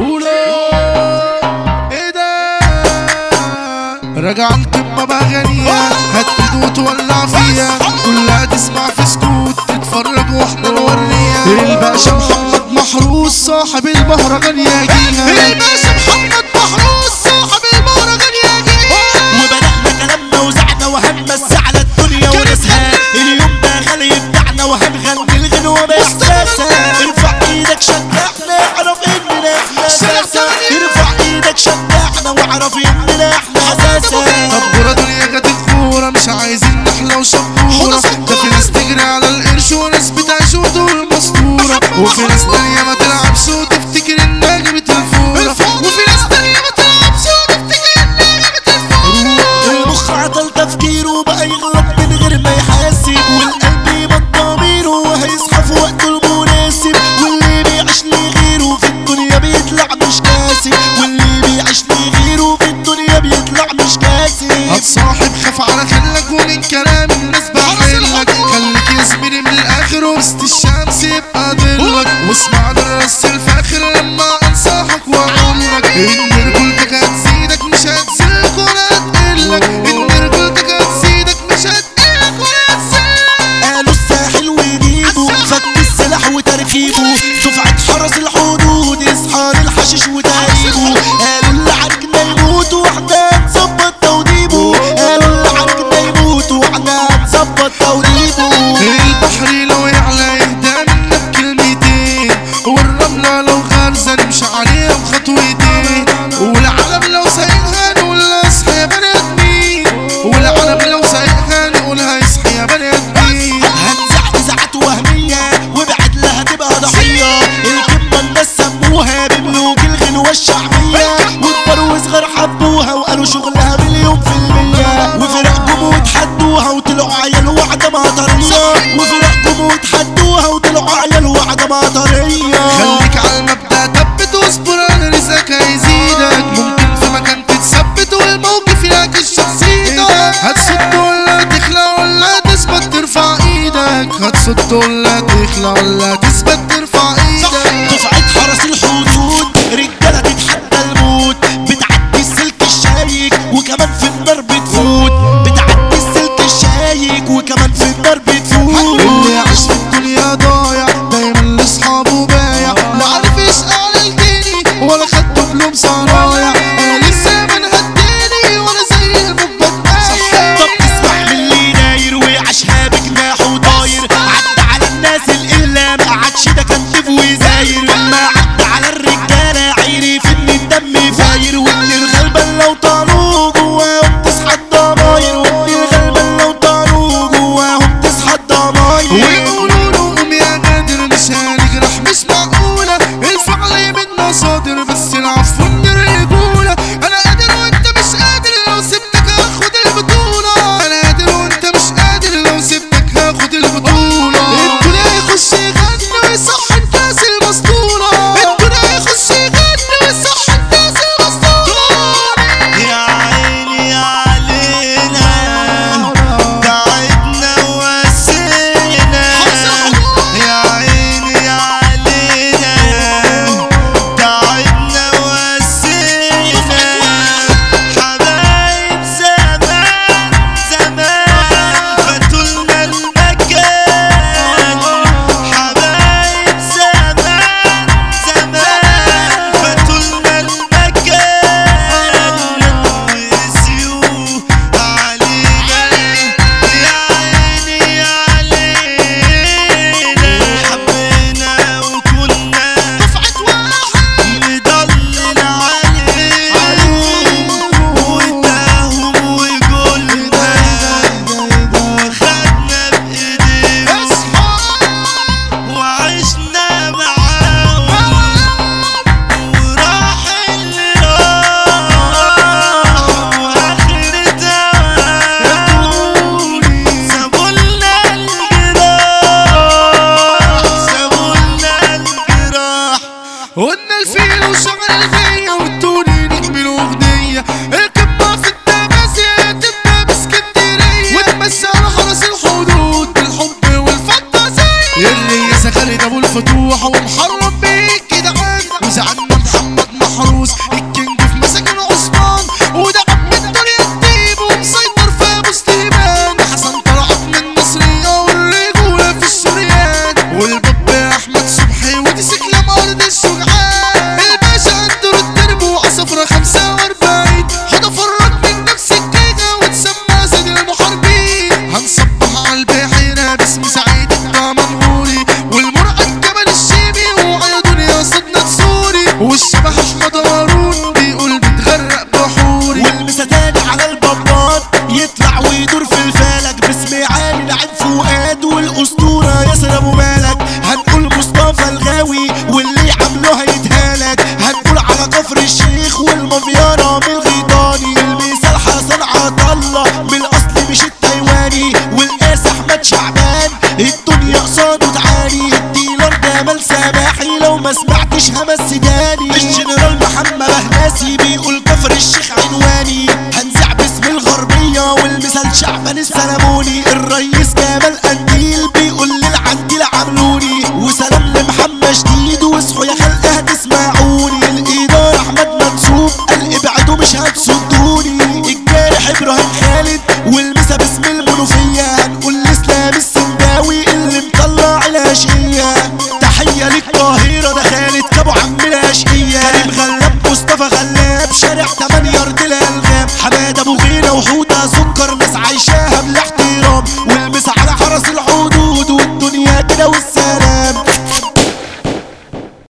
قولوا ايه ده راجع القمة بأغانيها هات ايد وتولع فيها كلها تسمع في سكوت تتفرج واحنا نوريها الباشا محمد محروس صاحب المهرجان ياجيها الباشا محمد محروس صاحب المهرجان ياجيها وبدأنا كلامنا وزعنا وهنمس على الدنيا ونسها اليوم ده غالي بتاعنا وهنغني الغنوة بإحساسها ارفع ايدك شجعنا اعرف اننا احنا اساسا ارفع ايدك شجعنا واعرف اننا احنا اساسا طب دنيا جت الكورة مش عايزين نحلة وشبورة ده في ناس تجري على القرش وناس بتعيش ودول مسطورة وفي ناس تانية ما تلعبش وتفتكر انها جابت الفورة وفي ناس تانية ما تلعبش وتفتكر انها جابت الفورة المخ عطل تفكيره بقى يغلط من غير ما يحاسب والقلب يبط ضميره وهيصحى في وقته المناسب واللي بيعيش لغيره في الدنيا بيطلع مش كاسب واللي بيعيش لغيره في الدنيا بيطلع مش كاسب هتصاحب خاف على خلك ومن كلام الناس بحلك خليك يا زميلي من الاخر وسط الشمس يبقى ضلك واسمع للرص الفاخر لما انصحك واقول لك ان رجولتك هتزيدك مش هتزيدك ولا هتقلك ان رجولتك هتزيدك مش هتقلك ولا هتزيدك قالوا الساحل ويجيبوا فك السلاح وتركيبه دفعة حرس الحدود اصحى للحشيش وتهريبه قالوا اللي عرجنا يموت واحنا هنظبط توديبه قالوا اللي عرجنا يموت واحنا هنظبط توديبه البحر لو يعلى يهدى منك كلمتين والرملة لو غارزة نمشي عليها بخطوتين والعالم لو سايقها نقولها اصحى يا بني ادمين والعالم لو سايقها نقولها اصحى يا بني ادمين هنزع إذاعات وهمية وابعد لها تبقى ضحية الكلمة الناس سموها بملوك الغنوة الشعبية وكبار وصغار حبوها وقالوا شغلها مليون في المية وفرق جمود حدوها وطلعوا عيال وعدة مطرية وفرق جمود حدوها وطلعوا عيال وعدة مطرية خليك على المبدأ تبت واصبر على رزقك هيزيدك ممكن في مكان تتثبت والموقف يعكس شخصيتك هتصد ولا تخلع ولا تثبت ترفع ايدك هتصد ولا تخلع ولا تثبت ترفع ايدك دفعة حرس الحدود رجالة تتحدى الموت بتعدي السلك الشايك وكمان في النار بتفوت بتعدي السلك الشايك وكمان في النار بتفوت اللي عاش في الدنيا ضايع دايما لاصحابه بايع لا عارف يسأل الجني ولا خد بلوم صرايع قال الزمن هداني وانا زي المقبض بايع طب تسمع من اللي داير وعاشها بجناحه طاير عدى على الناس الإلا ما قعدش ده كان ضيف وزاير لما عدى على الرجالة عرف إن الدم فاير وإن الغلبان لو طالوا جواهم تصحى الضماير وإن الغلبان لو طالوا جواهم تصحى الضماير ويقولوا له قوم يا قادر مش هنجرح مش معقولة الفعل منا صادر بس العفو من الرجولة أنا قادر وأنت مش قادر لو سبتك هاخد البطولة أنا قادر وأنت مش قادر لو سبتك هاخد البطولة الدنيا يخش يغني ويصح الناس المسطولة الدنيا يخش يغني ويصح الناس المسطولة يا عيني علينا تعبنا وسينا يا عيني علينا تعبنا وسينا حبايب زمان زمان فاتولنا المكان حبايب زمان زمان فاتولنا المكان نسيوا علينا يا عيني علينا حبينا وكنا مضلل عليهم واداهم وقلنا وخدنا بايديهم وعشنا معاهم وراح اللي راح واخرتها سابولنا الجراح سابولنا الجراح قلنا الفيل وشغل الغية والتوني نكملوا أغنية الكبة في التماسي تبقى باسكندرية وتمشي على حرس الحدود بالحب والفانتازية اللي يا خالد أبو الفتوح ومحرم بيك كده عنا وزعلنا محمد احمد صبحي ودي سكلة ارض الشجعان الباشا عنده التربو عصفرة خمسة واربعين حدا فرق من نفس الكيكة وتسمى سيد المحاربين هنصبح على البحيرة باسم سعيد الدمنهوري والمرأة جبل الشيبي وعلى دنيا صدنا سوري والشبح احمد هارون بيقول بتغرق بحوري والمسا تاني على البابات يطلع ويدور في الفلك باسم عالي لعب فؤاد والاسطوره ياسر ابو مالك هنقول مصطفى الغاوي واللي عمله هيتهالك هنقول على كفر الشيخ والمافيانا من الغيطاني المثال حسن عطله من الاصل مش التايواني والقاس احمد شعبان الدنيا قصاده تعاني الديلر جمال سماحي لو ما سمعتش همس داني الجنرال محمد بهناسي بيقول كفر الشيخ عنواني هنزع باسم الغربية والمثال شعبان السلموني الرئيس جمال قنديل بيقول للعنديل عملوني وسلام لمحمد شديد واصحوا يا خلق هتسمعوني الإدارة أحمد منسوب قال ابعدوا مش هتصدوني الجارح إبراهيم خالد والمسا باسم المنوفية هنقول لإسلام السنداوي اللي مطلع العشقية تحية للقاهرة ده خالد كابو عم العشقية كريم غلاب مصطفى غلاب شارع 8 أرض الألغام حماد أبو غيرة وحودة سكر ناس عايشاها بالاحترام والمسا